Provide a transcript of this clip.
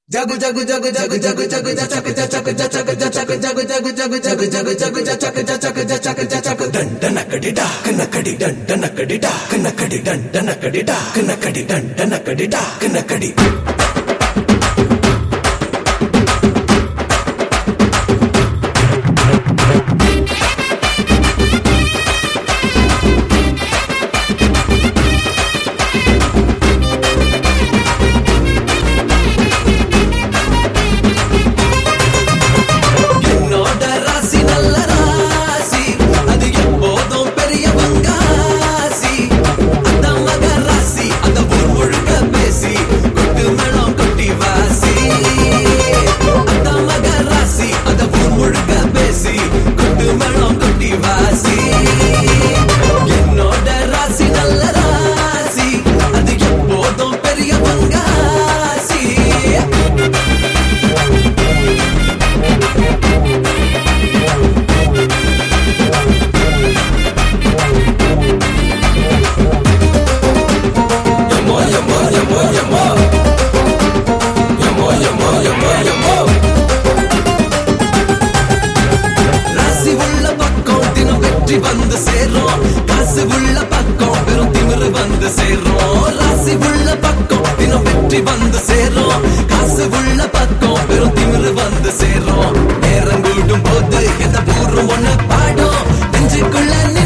జగు జగు జగు జగు జగు జగు జ చక జ చక జ చక జ చక జగు జగు జగు జగు జగు జగు జ చక జ చక జ చక జ చక దండ నకడి డా కనకడి దండ నకడి డా కనకడి దండ నకడి డా కనకడి దండ నకడి డా కనకడి என்னோட ராசி நல்ல ராசி அது எப்போதும் பெரியவங்க ஆசி அந்த மக ராசி அந்த ஊர் முழுக்க பேசி கொட்டு மேளம் கொட்டி வாசி அந்த மக ராசி அந்த ஊர் முழுக்க பேசி கொட்டு மேளம் கொட்டி வாசி என்னோட ராசி நல்ல ராசி அது எப்போதும் பெரியவங்க ஆசி ராசி உள்ள பக்கம் தினம் வெற்றி வந்து சேரும் காசு உள்ள பக்கம் பெரும் திமிரு வந்து சேரும் ராசி உள்ள பக்கம் தினம் வெற்றி வந்து சேரும் காசு உள்ள பக்கம் பெரும் திமிரு வந்து சேரும் நேரம் கூடும் போது எந்த பூர்வம் ஒண்ணு பாடும் நெஞ்சுக்குள்ள